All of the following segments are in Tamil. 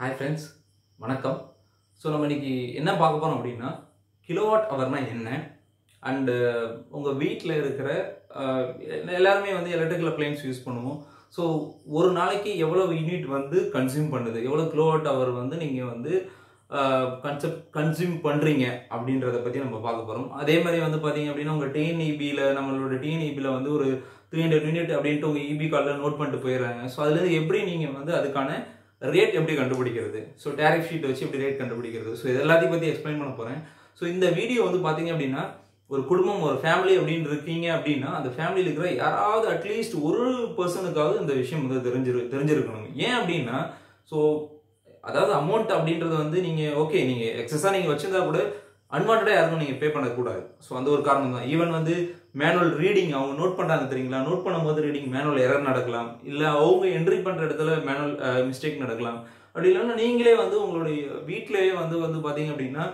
ஹாய் ஃப்ரெண்ட்ஸ் வணக்கம் ஸோ நம்ம இன்னைக்கு என்ன பார்க்க போகிறோம் அப்படின்னா கிலோவாட் ஹவர்னா என்ன அண்டு உங்கள் வீட்டில் இருக்கிற அஹ், எல்லாருமே வந்து எலக்ட்ரிக்கல் அப்ளைன்ஸ் யூஸ் பண்ணுவோம் ஸோ ஒரு நாளைக்கு எவ்வளோ யூனிட் வந்து கன்சியூம் பண்ணுது எவ்வளோ கிலோவாட் ஹவர் வந்து நீங்கள் வந்து கன்செப்ட் கன்சியூம் பண்ணுறீங்க அப்படின்றத பற்றி நம்ம பார்க்க போகிறோம் அதே மாதிரி வந்து பார்த்தீங்க அப்படின்னா உங்கள் டிஎன்இபியில் நம்மளோட டிஎன்இபியில் வந்து ஒரு த்ரீ ஹண்ட்ரட் யூனிட் அப்படின்ட்டு உங்கள் இபி கார்டில் நோட் பண்ணிட்டு போயிடுறாங்க ஸோ அதுலேருந்து எப்படி நீங்கள் வந்து அதுக்கான ரேட் எப்படி கண்டுபிடிக்கிறது ஸோ டேரிஃப் ஷீட் வச்சு எப்படி ரேட் கண்டுபிடிக்கிறது ஸோ இது எல்லாத்தையும் பற்றி எக்ஸ்பிளைன் பண்ண போகிறேன் ஸோ இந்த வீடியோ வந்து பார்த்தீங்க அப்படின்னா ஒரு குடும்பம் ஒரு ஃபேமிலி அப்படின்னு இருக்கீங்க அப்படின்னா அந்த ஃபேமிலியில் இருக்கிற யாராவது அட்லீஸ்ட் ஒரு பர்சனுக்காவது இந்த விஷயம் வந்து தெரிஞ்சிரு தெரிஞ்சிருக்கணும் ஏன் அப்படின்னா ஸோ அதாவது அமௌண்ட் அப்படின்றது வந்து நீங்கள் ஓகே நீங்கள் எக்ஸஸாக நீங்கள் வச்சிருந்தா கூட அன்வான்டாக யாருக்கும் நீங்கள் பே பண்ணக்கூடாது ஸோ அந்த ஒரு காரணம் தான் ஈவன் வந்து மேனுவல் ரீடிங் அவங்க நோட் பண்ணுறாங்க தெரியுங்களா நோட் பண்ணும்போது ரீடிங் மேனுவல் எரர் நடக்கலாம் இல்லை அவங்க என்ட்ரி பண்ணுற இடத்துல மேனுவல் மிஸ்டேக் நடக்கலாம் அப்படி இல்லைன்னா நீங்களே வந்து உங்களுடைய வீட்டிலேயே வந்து வந்து பார்த்தீங்க அப்படின்னா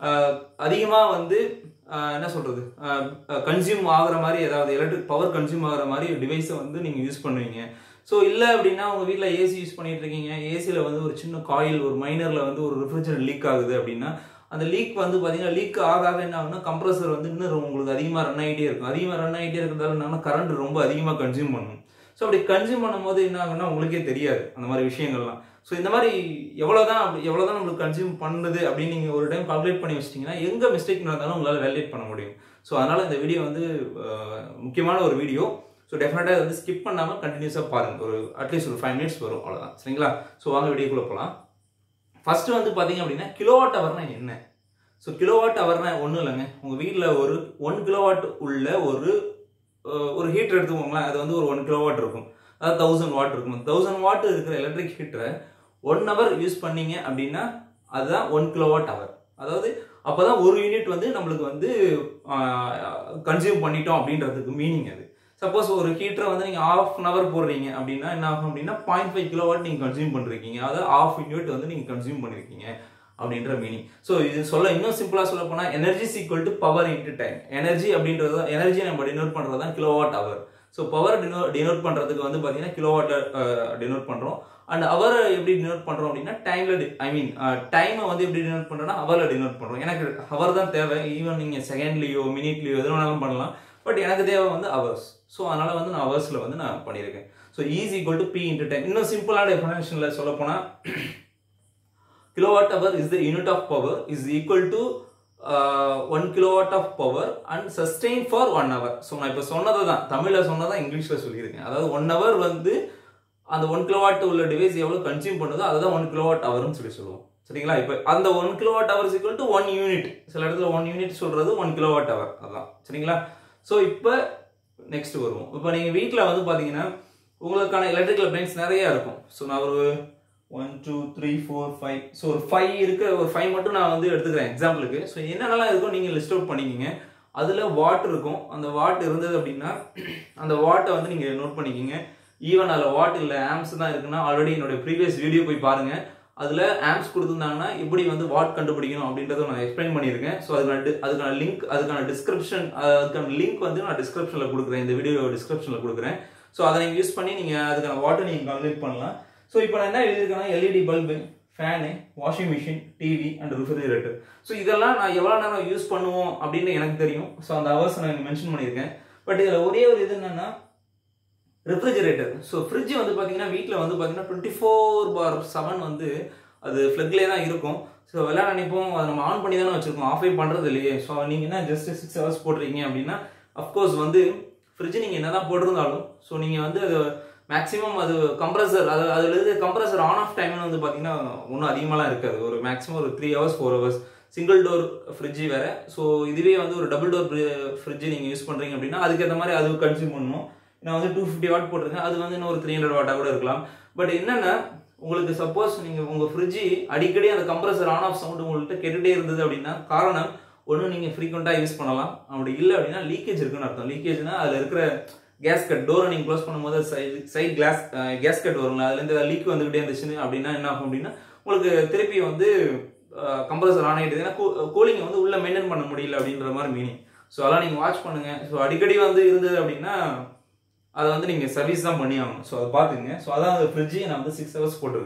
அதிகமாக வந்து ஆஹ், என்ன சொல்கிறது கன்சியூம் ஆகுற மாதிரி ஏதாவது எலக்ட்ரிக் பவர் கன்சியூம் ஆகுற மாதிரி டிவைஸை வந்து நீங்கள் யூஸ் பண்ணுவீங்க ஸோ இல்லை அப்படின்னா உங்கள் வீட்டில் ஏசி யூஸ் பண்ணிட்டு இருக்கீங்க ஏசியில் வந்து ஒரு சின்ன காயில் ஒரு மைனரில் வந்து ஒரு ரெஃப்ரிஜரேட் லீக் ஆகுது அப்படின்னா அந்த லீக் வந்து பார்த்தீங்கன்னா லீக் ஆக ஆக என்ன ஆகுனா கம்ப்ரஸர் வந்து இன்னும் உங்களுக்கு அதிகமாக ரன் ஆகிட்டே இருக்கும் அதிகமாக ரன் ஆகிட்டே இருக்கிறதால என்னன்னா கரண்ட் ரொம்ப அதிகமாக கன்சியூம் பண்ணும் ஸோ அப்படி கன்சியூம் பண்ணும்போது என்ன ஆகுன்னா உங்களுக்கே தெரியாது அந்த மாதிரி விஷயங்கள்லாம் ஸோ இந்த மாதிரி எவ்வளோதான் அப்படி எவ்வளோதான் நம்மளுக்கு கன்சியூம் பண்ணுது அப்படின்னு நீங்கள் ஒரு டைம் கால்குலேட் பண்ணி வச்சிட்டிங்கன்னா எங்கே மிஸ்டேக் நடந்தாலும் உங்களால் வேலிடேட் பண்ண முடியும் ஸோ அதனால் இந்த வீடியோ வந்து அஹ், முக்கியமான ஒரு வீடியோ ஸோ டெஃபினட்டாக வந்து ஸ்கிப் பண்ணாமல் கண்டினியூஸாக பாருங்கள் ஒரு அட்லீஸ்ட் ஒரு ஃபைவ் மினிட்ஸ் வரும் அவ்வளோதான் சரிங்களா ஸோ வாங்க வீடியோக்குள்ளே போகலாம் ஃபர்ஸ்ட் வந்து பார்த்தீங்க அப்படின்னா கிலோவாட் ஹவர்னா என்ன ஸோ கிலோவாட் ஹவர்னா ஒன்றும் இல்லைங்க உங்கள் வீட்டில் ஒரு ஒன் கிலோவாட் உள்ள ஒரு அஹ், ஒரு ஹீட்டர் எடுத்துக்கோங்களேன் அது வந்து ஒரு ஒன் கிலோவாட் இருக்கும் அதாவது தௌசண்ட் வாட் இருக்கும் தௌசண்ட் வாட் இருக்கிற எலக்ட்ரிக் ஹீட்டரை ஒன் ஹவர் யூஸ் பண்ணீங்க அப்படின்னா அதுதான் ஒன் கிலோவாட் ஹவர் அதாவது அப்போதான் ஒரு யூனிட் வந்து நம்மளுக்கு வந்து கன்சியூம் பண்ணிட்டோம் அப்படின்றதுக்கு மீனிங் அது சப்போஸ் ஒரு ஹீட்டரை வந்து நீங்கள் ஆஃப் அன் ஹவர் போடுறீங்க அப்படின்னா என்ன ஆகும் அப்படின்னா பாயிண்ட் ஃபைவ் கிலோவாட் நீங்கள் கன்சியூம் பண்ணிருக்கீங்க அதாவது ஆஃப் யூனிட் வந்து நீங்கள் கன்சியூம் பண்ணிருக்கீங்க அப்படின்ற மீனிங் ஸோ இது சொல்ல இன்னும் சிம்பிளாக சொல்ல போனால் energy equal to power into time energy அப்படின்றது எனர்ஜி நம்ம டினோட் பண்ணுறது தான் கிலோவாட் ஹவர் ஸோ பவர் டினோ டினோட் பண்ணுறதுக்கு வந்து பார்த்தீங்கன்னா கிலோவாட்டில் டினோட் பண்ணுறோம் அண்ட் அவரை எப்படி டினோட் பண்ணுறோம் அப்படின்னா டைமில் ஐ மீன் டைமை வந்து எப்படி டினோட் பண்ணுறோன்னா ஹவரில் டினோட் பண்ணுறோம் எனக்கு ஹவர் தான் தேவை ஈவன் நீங்கள் செகண்ட்லேயோ மினிட்லேயோ எது வேணாலும் பண்ணலாம் பட் எனக்கு தேவை வந்து ஹவர்ஸ் ஸோ அதனால் வந்து நான் ஹவர்ஸில் வந்து நான் பண்ணியிருக்கேன் so E equal to P into time இன்னும் சிம்பிளான டெஃபினேஷனில் சொல்ல போனால் kilowatt hour is the unit of power is equal to uh, 1 kilowatt of power and sustain for 1 hour so நான் இப்போ சொன்னதை தான் தமிழில் சொன்னதை இங்கிலீஷில் சொல்லியிருக்கேன் அதாவது ஒன் ஹவர் வந்து அந்த ஒன் கிலோவாட் உள்ள டிவைஸ் எவ்வளோ கன்சியூம் பண்ணுதோ அதுதான் ஒன் கிலோவாட் ஹவர்னு சொல்லி சொல்லுவோம் சரிங்களா இப்போ அந்த one kilowatt hours equal to one unit சில இடத்துல ஒன் யூனிட் சொல்கிறது ஒன் கிலோவாட் ஹவர் அதான் சரிங்களா ஸோ இப்போ நெக்ஸ்ட் வருவோம் இப்போ நீங்கள் வீட்டில் வந்து பார்த்தீங்கன்னா உங்களுக்கான எலக்ட்ரிக்கல் அப்ளைன்ஸ் நிறைய இருக்கும் ஸோ நான் ஒரு one two three four five so ஒரு ஃபைவ் இருக்க ஒரு ஃபைவ் மட்டும் நான் வந்து எடுத்துக்கிறேன் எக்ஸாம்பிளுக்கு ஸோ என்னென்னலாம் இருக்கோ நீங்கள் லிஸ்ட் அவுட் பண்ணிக்கிங்க அதில் வாட் இருக்கும் அந்த வாட் இருந்தது அப்படின்னா அந்த வாட்டை வந்து நீங்கள் நோட் பண்ணிக்கிங்க ஈவன் அதில் வாட் இல்லை ஆம்ஸ் தான் இருக்குன்னா ஆல்ரெடி என்னுடைய ப்ரீவியஸ் வீடியோ போய் பாருங்கள் அதில் ஆம்ஸ் கொடுத்துருந்தாங்கன்னா எப்படி வந்து வாட் கண்டுபிடிக்கணும் அப்படின்றத நான் எக்ஸ்பிளைன் பண்ணியிருக்கேன் ஸோ அதுக்கான di- அதுக்கான லிங்க் அதுக்கான டிஸ்கிரிப்ஷன் அதுக்கான லிங்க் வந்து நான் டிஸ்கிரிப்ஷனில் கொடுக்குறேன் இந்த வீடியோ டிஸ்கிரிப்ஷனில் கொடுக்குறேன் ஸோ அதை நீங்கள் யூஸ் பண்ணி நீங்கள் அதுக்கான வாட்டை நீங்கள் கால்குலேட் பண்ணலாம் ஸோ இப்போ நான் என்ன எழுதியிருக்கேன்னா LED bulb fan washing machine TV and refrigerator so இதெல்லாம் நான் எவ்வளோ நேரம் யூஸ் பண்ணுவோம் அப்படின்னு எனக்கு தெரியும் ஸோ அந்த ஹவர்ஸ் நான் மென்ஷன் பண்ணியிருக்கேன் பட் இதில் ஒரே ஒரு இது என்னன்னா ரெஃப்ரிஜரேட்டர் ஸோ ஃப்ரிட்ஜ் வந்து பார்த்தீங்கன்னா வீட்டில் வந்து பார்த்தீங்கன்னா டுவெண்ட்டி ஃபோர் பார் செவன் வந்து அது ஃப்ளக்லேயே தான் இருக்கும் ஸோ விளையாட நினைப்போம் அதை நம்ம ஆன் பண்ணி தானே வச்சிருக்கோம் ஆஃப் பண்ணுறது இல்லையே ஸோ நீங்கள் என்ன ஜஸ்ட் சிக்ஸ் ஹவர்ஸ் போடுறீங்க அப்படின்னா அஃப்கோர்ஸ் வந்து ஃப்ரிட்ஜ் நீங்கள் என்ன தான் போட்டிருந்தாலும் ஸோ நீங்கள் வந்து அது மேக்ஸிமம் அது கம்ப்ரஸர் அது அதில் இருந்து கம்ப்ரஸர் ஆன் ஆஃப் டைம்னு வந்து பார்த்தீங்கன்னா ஒன்றும் அதிகமாகலாம் இருக்காது ஒரு மேக்ஸிமம் ஒரு three hours four hours single door fridge வேறு ஸோ இதுவே வந்து ஒரு டபுள் டோர் ஃப்ரிட்ஜ் நீங்கள் யூஸ் பண்ணுறீங்க அப்படின்னா அதுக்கேற்ற மாதிரி அது கன்சியூம் பண்ணணும் நான் வந்து டூ ஃபிஃப்டி வாட் போட்டிருக்கேன் அது வந்து இன்னும் ஒரு த்ரீ ஹண்ட்ரட் வாட்டாக கூட இருக்கலாம் பட் என்னென்னா உங்களுக்கு சப்போஸ் நீங்கள் உங்கள் ஃப்ரிட்ஜ் அடிக்கடி அந்த கம்ப்ரஸர் ஆன் ஆஃப் சவுண்ட் உங்கள்கிட்ட கேட்டுகிட்டே இருந்தது அப்படின்னா காரணம் ஒன்று நீங்கள் ஃப்ரீக்வெண்ட்டாக யூஸ் பண்ணலாம் அப்படி இல்லை அப்படின்னா லீக்கேஜ் இருக்குன்னு அர்த்தம் லீக்கேஜ்னா அதில் இருக்கிற கேஸ் கட் டோரை நீங்கள் க்ளோஸ் பண்ணும்போது side side glass gasket வரும்ல அதுலேருந்து லீக் வந்துக்கிட்டே இருந்துச்சுன்னு அப்படின்னா என்ன ஆகும் அப்படின்னா உங்களுக்கு திருப்பி வந்து கம்ப்ரஸர் ஆன் ஆகிட்டு ஏன்னா கூலிங் வந்து உள்ளே மெயின்டைன் பண்ண முடியல அப்படின்ற மாதிரி மீனிங் ஸோ அதெல்லாம் நீங்கள் வாட்ச் பண்ணுங்கள் ஸோ அடிக்கடி வந்து இருந்தது அப்படின்னா அதை வந்து நீங்கள் சர்வீஸ் தான் பண்ணி ஆகணும் ஸோ அதை பார்த்துங்க ஸோ அதான் அந்த ஃப்ரிட்ஜு நான் வந்து சிக்ஸ் ஹவர்ஸ் போட்டிருக்கேன்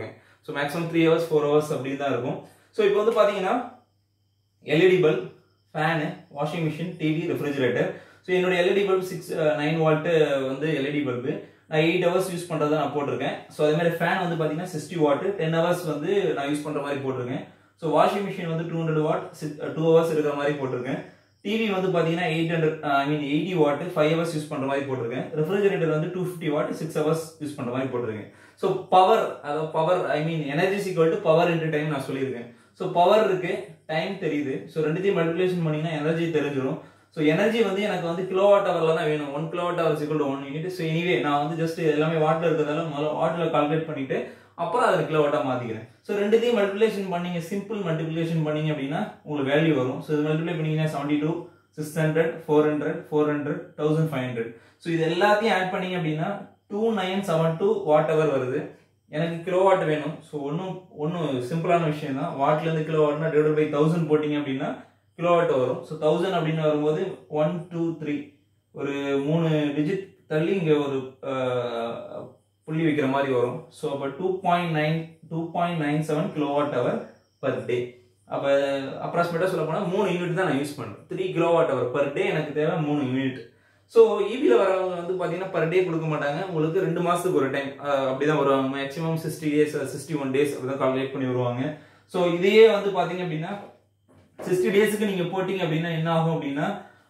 so maximum three hours four hours அப்படி தான் இருக்கும் ஸோ இப்போ வந்து பார்த்தீங்கன்னா LED bulb fan washing machine TV refrigerator so என்னோட LED bulb six nine watt வந்து எல்இடி பல்பு நான் எயிட் ஹவர்ஸ் யூஸ் பண்ணுறதை நான் போட்டிருக்கேன் ஸோ அதே மாதிரி ஃபேன் வந்து பார்த்தீங்கன்னா சிக்ஸ்டி வாட்டு டென் ஹவர்ஸ் வந்து நான் யூஸ் பண்ணுற மாதிரி போட்டிருக்கேன் ஸோ வாஷிங் மிஷின் வந்து two hundred watt two hours இருக்கிற மாதிரி போட்டிருக்கேன் டிவி வந்து பார்த்தீங்கன்னா eight hundred I mean eighty watt five hours use பண்ணுற மாதிரி போட்டிருக்கேன் ரெஃப்ரிஜரேட்டர் வந்து two fifty watt six hours use பண்ணுற மாதிரி போட்டிருக்கேன் ஸோ பவர் அதாவது power I mean energy equal to power into time நான் சொல்லியிருக்கேன் ஸோ பவர் இருக்கு டைம் தெரியுது ஸோ ரெண்டுத்தையும் மல்டிபிளேஷன் பண்ணிங்கன்னா எனர்ஜி தெரிஞ்சிடும் ஸோ எனர்ஜி வந்து எனக்கு வந்து கிலோ வாட் ஹவர்ல தான் வேணும் one kilowatt hour equal one unit so anyway நான் வந்து ஜஸ்ட் எல்லாமே வாட்டில் இருக்கிறதால முதல்ல வாட்டில் கால்குலேட் பண்ணிட்டு அப்புறம் அதில் கிலோ வாட்டாக மாற்றிக்கிறேன் ஸோ ரெண்டுத்தையும் மல்டிபிளேஷன் பண்ணீங்க சிம்பிள் மல்டிபிளேஷன் பண்ணீங்க அப்படின்னா உங்களுக்கு வேல்யூ வரும் ஸோ இது மல்டிப்ளை பண்ணீங்கன்னா seventy two six hundred four hundred four hundred thousand five hundred so இது எல்லாத்தையும் ஆட் பண்ணீங்க அப்படின்னா two nine seven two watt hour வருது எனக்கு கிலோ வாட் வேணும் ஸோ ஒன்றும் ஒன்றும் சிம்பிளான விஷயம் தான் வாட்லேருந்து கிலோ வாட்னா டிவைட் பை தௌசண்ட் போட்டிங்க அப்படின்னா கிலோ வாட் வரும் ஸோ தௌசண்ட் அப்படின்னு வரும்போது ஒன் டூ த்ரீ ஒரு மூணு டிஜிட் தள்ளி இங்கே ஒரு அஹ், புள்ளி வைக்கிற மாதிரி வரும் ஸோ அப்போ two point nine two point nine seven kilowatt hour per day அப்போ அப்ராக்சிமேட்டாக சொல்ல போனால் மூணு யூனிட் தான் நான் யூஸ் பண்ணுறேன் three kilowatt hour per day எனக்கு தேவை மூணு யூனிட் ஸோ இபியில் வரவங்க வந்து பார்த்தீங்கன்னா பர் டே கொடுக்க மாட்டாங்க உங்களுக்கு ரெண்டு மாதத்துக்கு ஒரு டைம் அப்படி தான் வருவாங்க maximum sixty days sixty one days அப்படி தான் கால்குலேட் பண்ணி வருவாங்க ஸோ இதையே வந்து பார்த்தீங்க அப்படின்னா சிக்ஸ்டி டேஸுக்கு நீங்கள் போட்டிங்க அப்படின்னா என்ன ஆகும் அப்படின்னா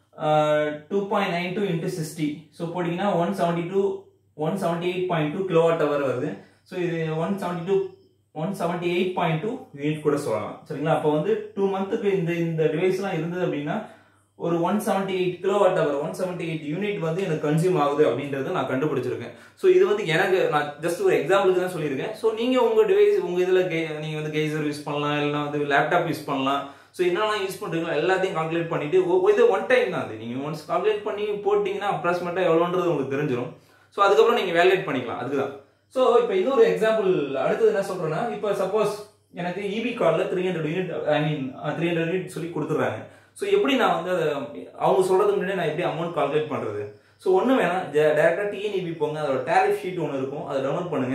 two point nine two into sixty so போட்டிங்கன்னா one seventy two one seventy eight point two kilowatt hour வருது ஸோ இது one seventy two one seventy eight point two unit கூட சொல்லலாம் சரிங்களா அப்போ வந்து டூ மந்த்துக்கு இந்த இந்த டிவைஸ்லாம் இருந்தது அப்படின்னா ஒரு one seventy eight kilowatt hour one seventy eight unit வந்து எனக்கு கன்சியூம் ஆகுது அப்படின்றத நான் கண்டுபிடிச்சிருக்கேன் ஸோ இது வந்து எனக்கு நான் ஜஸ்ட் ஒரு எக்ஸாம்பிளுக்கு தான் சொல்லியிருக்கேன் ஸோ நீங்கள் உங்கள் டிவைஸ் உங்கள் இதில் கே நீங்கள் வந்து கெய்சர் யூஸ் பண்ணலாம் இல்லைனா வந்து லேப்டாப் யூஸ் பண்ணலாம் ஸோ என்னெல்லாம் யூஸ் பண்ணுறீங்களோ எல்லாத்தையும் கால்குலேட் பண்ணிட்டு ஒ- இது ஒன் டைம் தான் அது நீங்கள் ஒன்ஸ் கால்குலேட் பண்ணி போட்டிங்கன்னா அப்ராக்சிமேட்டாக எவ்வளோன்றது உங்களுக்கு தெரிஞ்சிடும் ஸோ அதுக்கப்புறம் நீங்கள் வேலிடேட் பண்ணிக்கலாம் அதுக்கு தான் ஸோ இப்போ இன்னொரு எக்ஸாம்பிள் அடுத்தது என்ன சொல்கிறேன்னா இப்போ சப்போஸ் எனக்கு இபி கார்டில் three hundred unit I mean three hundred unit சொல்லி கொடுத்துட்றாங்க ஸோ எப்படி நான் வந்து அதை அவங்க சொல்கிறதுக்கு முன்னாடி நான் எப்படி அமௌண்ட் கால்குலேட் பண்ணுறது ஸோ ஒன்றும் வேணாம் டேரெக்டாக டிஎன்இபி போங்க அதோட டேரிஃப் ஷீட் ஒன்று இருக்கும் அதை டவுன்லோட் பண்ணுங்க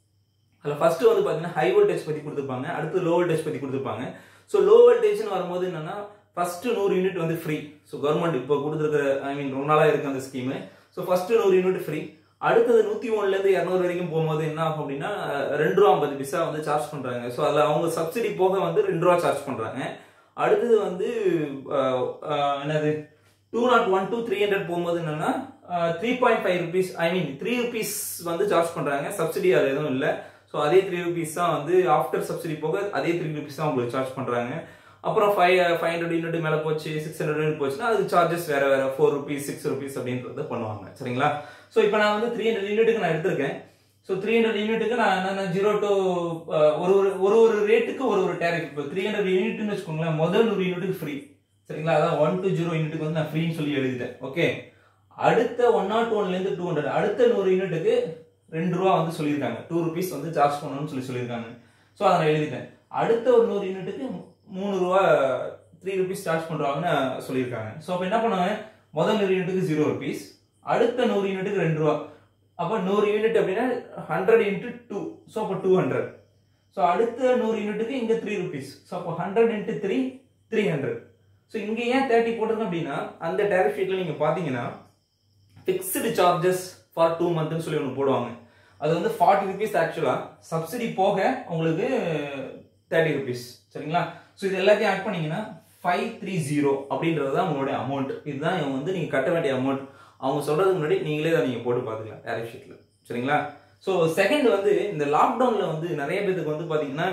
அதில் ஃபர்ஸ்ட் வந்து பார்த்தீங்கன்னா ஹை வோல்டேஜ் பற்றி கொடுத்துருப்பாங்க அடுத்து லோ வோல்டேஜ் பற்றி கொடுத்துருப்பாங்க ஸோ லோ வோல்டேஜ்னு வரும்போது என்னன்னா ஃபர்ஸ்ட் நூறு யூனிட் வந்து ஃப்ரீ ஸோ கவர்மெண்ட் இப்போ கொடுத்துருக்க ஐ மீன் ரொம்ப நாளாக இருக்கு அந்த ஸ்கீமு ஸோ ஃபர்ஸ்ட் நூறு யூனிட் ஃப்ரீ அடுத்தது நூற்றி ஒன்றுலேருந்து இரநூறு வரைக்கும் போகும்போது என்ன ஆகும் அப்படின்னா அஹ், ரெண்டு ரூபா ஐம்பது பிசா வந்து சார்ஜ் பண்ணுறாங்க ஸோ அதில் அவங்க சப்சிடி போக வந்து ரெண்டு ரூபா சார்ஜ் பண்ணுறாங்க அடுத்தது வந்து அஹ், அஹ், என்னது two naught one two three hundred போகும்போது என்னன்னா three point five rupees I mean three rupees வந்து சார்ஜ் பண்ணுறாங்க சப்சிடி அது எதுவும் இல்லை ஸோ அதே த்ரீ ருபீஸ் தான் வந்து ஆஃப்டர் சப்சிடி போக அதே த்ரீ ருபீஸ் தான் உங்களுக்கு சார்ஜ் பண்ணுறாங்க அப்புறம் ஃபைவ் ஃபைவ் ஹண்ட்ரட் யூனிட் மேலே போச்சு சிக்ஸ் ஹண்ட்ரட் யூனிட் போச்சுன்னா அது சார்ஜஸ் வேற வேற ஃபோர் ருபீஸ் சிக்ஸ் ருபீஸ் அப்படின்றத பண்ணுவாங்க சரிங்களா ஸோ இப்போ நான் வந்து த்ரீ ஹண்ட்ரட் யூனிட்டுக்கு நான் எடுத்திருக்கேன் ஸோ த்ரீ ஹண்ட்ரட் யூனிட்டுக்கு நான் என்னென்ன ஜீரோ டு ஒரு ஒரு ஒரு ஒரு ரேட்டுக்கு ஒரு ஒரு டேரிஃப் இப்போ த்ரீ ஹண்ட்ரட் யூனிட்னு வச்சுக்கோங்களேன் முதல் நூறு யூனிட்டுக்கு ஃப்ரீ சரிங்களா அதான் ஒன் டு ஜீரோ யூனிட்டுக்கு வந்து நான் ஃப்ரீன்னு சொல்லி எழுதிட்டேன் ஓகே அடுத்த ஒன் நாட் ஒன்லேருந்து டூ ஹண்ட்ரட் அடுத்த நூறு யூனிட்டுக்கு ரெண்டு ரூபா வந்து சொல்லியிருக்காங்க டூ ருபீஸ் வந்து சார்ஜ் பண்ணணும்னு சொல்லி சொல்லியிருக்காங்க ஸோ அதை நான் எழுதிட்டேன் அடுத்த ஒரு நூறு யூனிட்டுக்கு மூணு ரூபா த்ரீ ருபீஸ் சார்ஜ் பண்ணுறாங்கன்னு சொல்லியிருக்காங்க ஸோ அப்போ என்ன பண்ணுவாங்க முதல் நூறு யூனிட்டுக்கு ஜீரோ ருபீஸ் அடுத்த நூறு யூனிட்டுக்கு ரெண்டு ரூபா அப்போ நூறு யூனிட் அப்படின்னா ஹண்ட்ரட் இன்ட்டு டூ ஸோ அப்போ டூ ஹண்ட்ரட் ஸோ அடுத்த நூறு யூனிட்டுக்கு இங்கே த்ரீ ருபீஸ் ஸோ அப்போ hundred into three three hundred so இங்கே ஏன் தேர்ட்டி போட்டிருக்கேன் அப்படின்னா அந்த டேரிஃப் ஷீட்டில் நீங்கள் பார்த்தீங்கன்னா ஃபிக்ஸ்டு சார்ஜஸ் ஃபார் டூ மந்த்னு சொல்லி ஒன்று போடுவாங்க அது வந்து ஃபார்ட்டி ருபீஸ் ஆக்சுவலாக சப்சிடி போக உங்களுக்கு தேர்ட்டி ருபீஸ் சரிங்களா ஸோ இது எல்லாத்தையும் ஆட் பண்ணீங்கன்னா ஃபைவ் த்ரீ ஜீரோ அப்படின்றது தான் உங்களுடைய அமௌண்ட் இதுதான் இவங்க வந்து நீங்கள் கட்ட வேண்டிய அமௌண்ட் அவங்க சொல்றதுக்கு முன்னாடி நீங்களே தான் நீங்கள் போட்டு பார்த்துக்கலாம் டேரிஃப் ஷீட்டில் சரிங்களா ஸோ செகண்ட் வந்து இந்த லாக்டவுனில் வந்து நிறைய பேத்துக்கு வந்து பார்த்தீங்கன்னா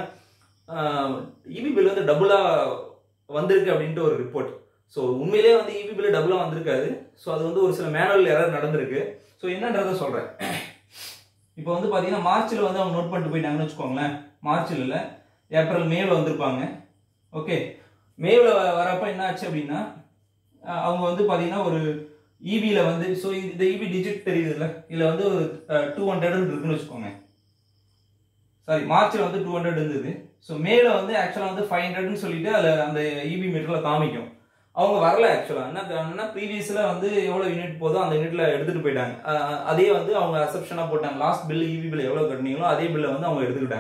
இபி பில் வந்து டபுளாக வந்திருக்கு அப்படின்ட்டு ஒரு ரிப்போர்ட் ஸோ உண்மையிலேயே வந்து இபி பில் டபுளாக வந்திருக்காது ஸோ அது வந்து ஒரு சில மேனுவல் எரர் நடந்திருக்கு ஸோ என்னன்றதை சொல்கிறேன் இப்போ வந்து பார்த்தீங்கன்னா மார்ச்சில் வந்து அவங்க நோட் பண்ணிட்டு போயிட்டாங்கன்னு வச்சுக்கோங்களேன் மார்ச்சில் இல்லை ஏப்ரல் மேவில் வந்திருப்பாங்க ஓகே மேவில் வரப்போ என்ன ஆச்சு அப்படின்னா அஹ் அவங்க வந்து பார்த்தீங்கன்னா ஒரு இபியில் வந்து ஸோ இந்த இபி டிஜிட் தெரியுதுல்ல இதில் வந்து ஒரு டூ ஹண்ட்ரட் இருக்குன்னு வச்சுக்கோங்க சாரி மார்ச்சில் வந்து டூ ஹண்ட்ரட் இருந்தது ஸோ மேல வந்து ஆக்சுவலாக வந்து ஃபைவ் ஹண்ட்ரட்னு சொல்லிட்டு அதில் அந்த இபி மீட்டரில் காமிக்கும் அவங்க வரல ஆக்சுவலாக என்ன காரணம்னா ப்ரீவியஸில் வந்து எவ்வளோ யூனிட் போதோ அந்த யூனிட்ல எடுத்துகிட்டு போயிட்டாங்க அஹ் அதே வந்து அவங்க அசப்ஷனாக போட்டாங்க லாஸ்ட் பில் இபி பில் எவ்வளோ கட்டினீங்களோ அதே பில்லை வந்து அவங்க எடுத்துக்கிட்டாங்க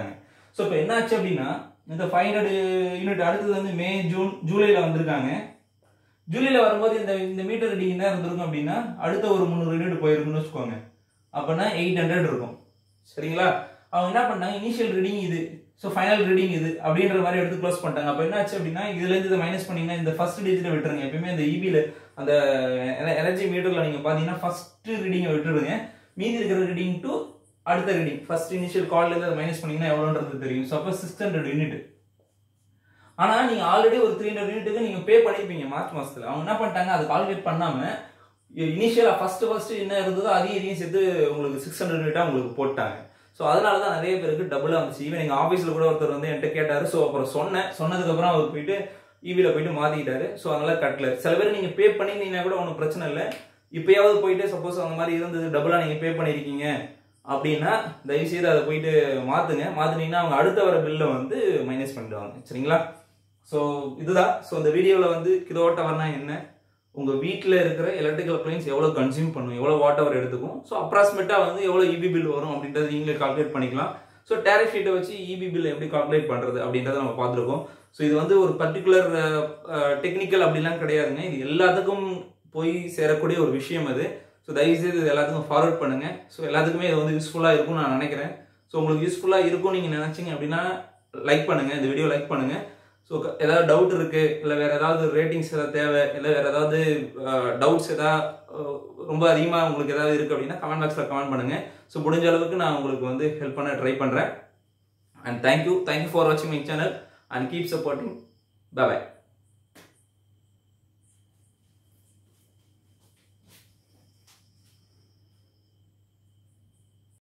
ஸோ இப்போ என்ன ஆச்சு அப்படின்னா இந்த ஃபைவ் ஹண்ட்ரட் யூனிட் அடுத்தது வந்து மே ஜூன் ஜூலையில் வந்திருக்காங்க ஜூலையில் வரும்போது இந்த இந்த மீட்டர் ரீடிங் என்ன இருந்திருக்கும் அப்படின்னா அடுத்த ஒரு முந்நூறு யூனிட் போயிருக்குன்னு வச்சுக்கோங்க அப்போனா எயிட் ஹண்ட்ரட் இருக்கும் சரிங்களா அவங்க என்ன பண்ணாங்க இனிஷியல் ரீடிங் இது ஸோ ஃபைனல் ரீடிங் இது அப்படின்ற மாதிரி எடுத்து க்ளோஸ் பண்ணிட்டாங்க அப்போ என்னாச்சு அப்படின்னா இதுலேருந்து இதை மைனஸ் பண்ணீங்கன்னா இந்த ஃபர்ஸ்ட் டிஜிட்டை விட்டுருங்க எப்பயுமே இந்த இபியில் அந்த எனர்ஜி மீட்டரில் நீங்கள் பார்த்தீங்கன்னா ஃபர்ஸ்ட் ரீடிங்கை விட்டுருங்க மீதி இருக்கிற ரீடிங் டு அடுத்த ரீடிங் ஃபர்ஸ்ட் இனிஷியல் கால்லேருந்து அதை மைனஸ் பண்ணீங்கன்னா எவ்வளோன்றது தெரியும் ஸோ அப்போ சிக்ஸ் ஹண்ட்ரட் யூனிட் ஆனால் நீங்கள் ஆல்ரெடி ஒரு த்ரீ ஹண்ட்ரட் யூனிட்டுக்கு நீங்கள் பே பண்ணியிருப்பீங்க மார்ச் மாதத்தில் அவங்க என்ன பண்ணிட்டாங்க அதை கால்குலேட் பண்ணாமல் இனிஷியலாக ஃபர்ஸ்ட் ஃபர்ஸ்ட் என்ன இருந்ததோ அதையும் இதையும் சேர்த்து உங்களுக்கு சிக்ஸ் ஹண்ட்ரட் யூனிட்டாக உங்களுக்கு போட்டாங்க ஸோ அதனால தான் நிறைய பேருக்கு டபுளாக வந்துச்சு ஈவன் எங்கள் ஆஃபீஸில் கூட ஒருத்தர் வந்து என்கிட்ட கேட்டார் ஸோ அப்புறம் சொன்னேன் சொன்னதுக்கப்புறம் அவர் போயிட்டு இவியில் போயிட்டு மாற்றிக்கிட்டாரு ஸோ அதனால கட்டல சில பேர் நீங்கள் பே பண்ணியிருந்தீங்கன்னா கூட ஒன்றும் பிரச்சனை இல்லை இப்போயாவது போயிட்டு சப்போஸ் அந்த மாதிரி இருந்தது டபுளாக நீங்கள் பே பண்ணியிருக்கீங்க அப்படின்னா தயவுசெய்து அதை போயிட்டு மாற்றுங்க மாற்றினீங்கன்னா அவங்க அடுத்த வர பில்லை வந்து மைனஸ் பண்ணிடுவாங்க சரிங்களா ஸோ இதுதான் ஸோ இந்த வீடியோவில் வந்து கிலோவாட் ஹவர்னா என்ன உங்கள் வீட்டில் இருக்கிற எலக்ட்ரிக்கல் அப்ளைன்ஸ் எவ்வளோ கன்சியூம் பண்ணும் எவ்வளோ வாட் ஹவர் எடுத்துக்கும் ஸோ அப்ராக்சிமேட்டாக வந்து எவ்வளோ இபி பில் வரும் அப்படின்றத நீங்களே கால்குலேட் பண்ணிக்கலாம் ஸோ டேரிஃப் ஷீட்டை வச்சு இபி பில் எப்படி கால்குலேட் பண்ணுறது அப்படின்றத நம்ம பார்த்துருக்கோம் ஸோ இது வந்து ஒரு பர்டிகுலர் டெக்னிக்கல் அப்படிலாம் கிடையாதுங்க இது எல்லாத்துக்கும் போய் சேரக்கூடிய ஒரு விஷயம் அது ஸோ தயவுசெய்து இது எல்லாத்துக்கும் ஃபார்வர்ட் பண்ணுங்கள் ஸோ எல்லாத்துக்குமே இது வந்து யூஸ்ஃபுல்லாக இருக்கும்னு நான் நினைக்கிறேன் ஸோ உங்களுக்கு யூஸ்ஃபுல்லாக இருக்கும் நீங்கள் நினச்சிங்க அப்படின்னா லைக் பண்ணுங்கள் இந்த வீடியோ லைக் பண்ணுங்கள் ஸோ ஏதாவது டவுட் இருக்கு இல்லை வேற ஏதாவது ரேட்டிங்ஸ் ஏதாவது தேவை இல்லை வேற ஏதாவது டவுட்ஸ் ஏதாவது ரொம்ப அதிகமாக உங்களுக்கு ஏதாவது இருக்கு அப்படின்னா கமெண்ட் பாக்ஸில் கமெண்ட் பண்ணுங்க ஸோ முடிஞ்ச அளவுக்கு நான் உங்களுக்கு வந்து ஹெல்ப் பண்ண ட்ரை பண்ணுறேன் அண்ட் தேங்க்யூ தேங்க்யூ ஃபார் வாட்சிங் my channel and keep supporting bye